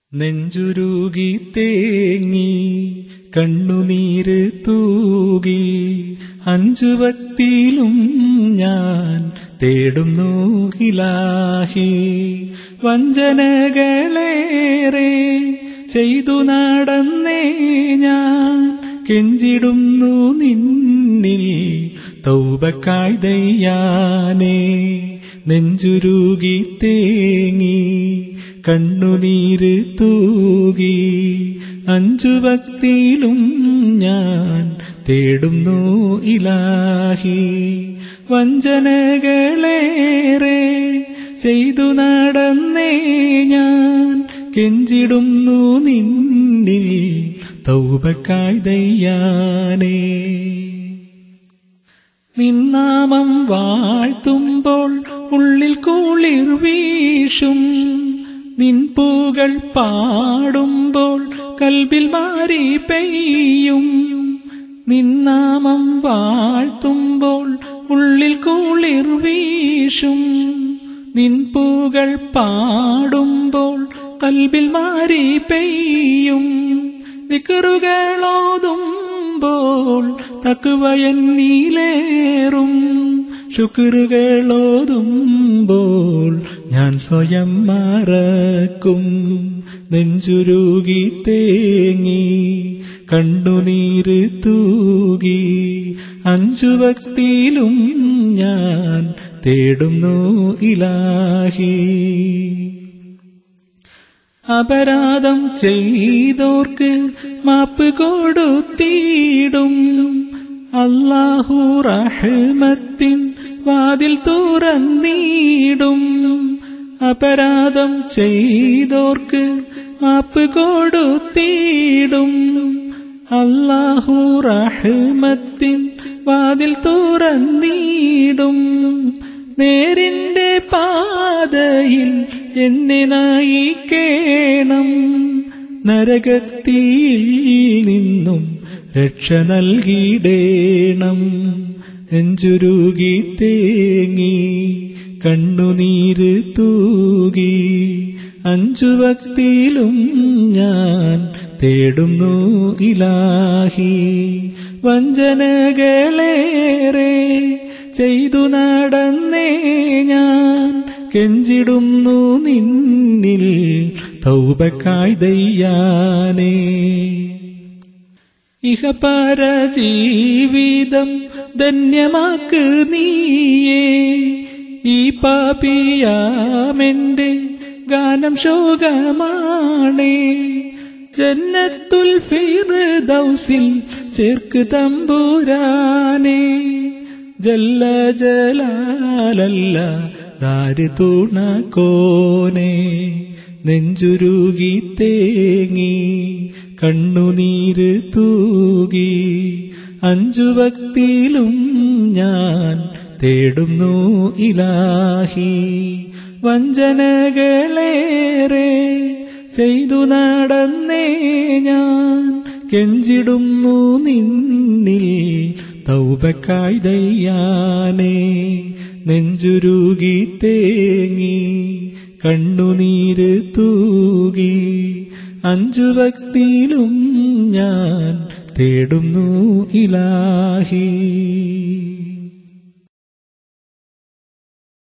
നെഞ്ചുരുകി തേങ്ങി കണ്ണുനീര് തൂകി അഞ്ചു വക്തിയിലും ഞാൻ തേടുന്നു ഇലാഹി വഞ്ചനകളേറെ ചെയ്തു നടന്നേ ഞാൻ കെഞ്ചിടുന്നു നിന്നിൽ തൗബക്കായ് ദയ്യാനേ നെഞ്ചുരുകി തേങ്ങി കണ്ണുനീര് തൂകി അഞ്ചു ഭക്തിയിലും ഞാൻ തേടുന്നു ഇലാഹി വഞ്ചനകളേറെ ചെയ്തു നടന്നേ ഞാൻ കെഞ്ചിടുന്നു നിന്നിൽ തൗബക്കായ് ദയ്യാനേ നിന്നാമം വാഴ്ത്തുമ്പോൾ ഉള്ളിൽ കുളിർ വീശും നിൻപൂകൾ പാടുമ്പോൾ കൽബിൽ മാറി പെയ്യും നിന്നാമം വാഴ്ത്തുമ്പോൾ ഉള്ളിൽ കുളിർ വീശും നിൻപൂകൾ പാടുമ്പോൾ കൽബിൽ മാറി പെയ്യും നിക്കറുകളോതുമ്പോൾ തക്കുവയന്നീലേറും ശുക്രുകളോതുമ്പോൾ ഞാൻ സ്വയം മറക്കും നെഞ്ചുരുകി തേങ്ങി കണ്ണുനീര് തൂകി അഞ്ചു ഭക്തിയിലും ഞാൻ തേടുന്നു ഇലാഹി അപരാധം ചെയ്തോർക്ക് മാപ്പ് കൊടുത്തിടും അല്ലാഹു റഹ്മത്തിൻ വാതിൽ തുറന്നിടും അപരാധം ചെയ്തോർക്ക് മാപ്പ് കൊടുത്തിടും അല്ലാഹു റഹ്മത്തിൻ വാതിൽ തുറന്നിടും നേരിന്റെ പാതയിൽ എന്നെ നയിക്കേണം നരകത്തിയിൽ നിന്നും രക്ഷ നൽകിയിടേണം നെഞ്ചുരുകി തേങ്ങി കണ്ണുനീര് തൂകി അഞ്ചു ഭക്തിയിലും ഞാൻ തേടുന്നു ഇലാഹി വഞ്ചനകളേറെ ചെയ്തു നടന്നേ ഞാൻ കെഞ്ചിടുന്നു നിന്നിൽ തൗബക്കായ് ദയ്യാനേ ഇഹപര ജീവിതം ധന്യമാക്ക് നീയേ ഈ പാപിയാമെന്റെ ഗാനം ശോകമാണേ ജന്നത്തുൽ ഫിർദൗസിൽ ചേർക്ക് തമ്പുരാനേ ജല്ല ജലാലല്ല ദാര് തുണക്കോനെ നെഞ്ചുരുകി തേങ്ങി കണ്ണുനീര് തൂകി അഞ്ചു ഭക്തിയിലും ഞാൻ തേടുന്നു ഇലാഹി വഞ്ചനകളേറെ ചെയ്തു നടന്നേ ഞാൻ കെഞ്ചിടുന്നു നിന്നിൽ തൗബക്കായ് ദയ്യാനേ നെഞ്ചുരുകി തേങ്ങി കണ്ണുനീര് തൂകി അഞ്ചു ഭക്തിയിലും ഞാൻ തേടുന്നു ഇലാഹി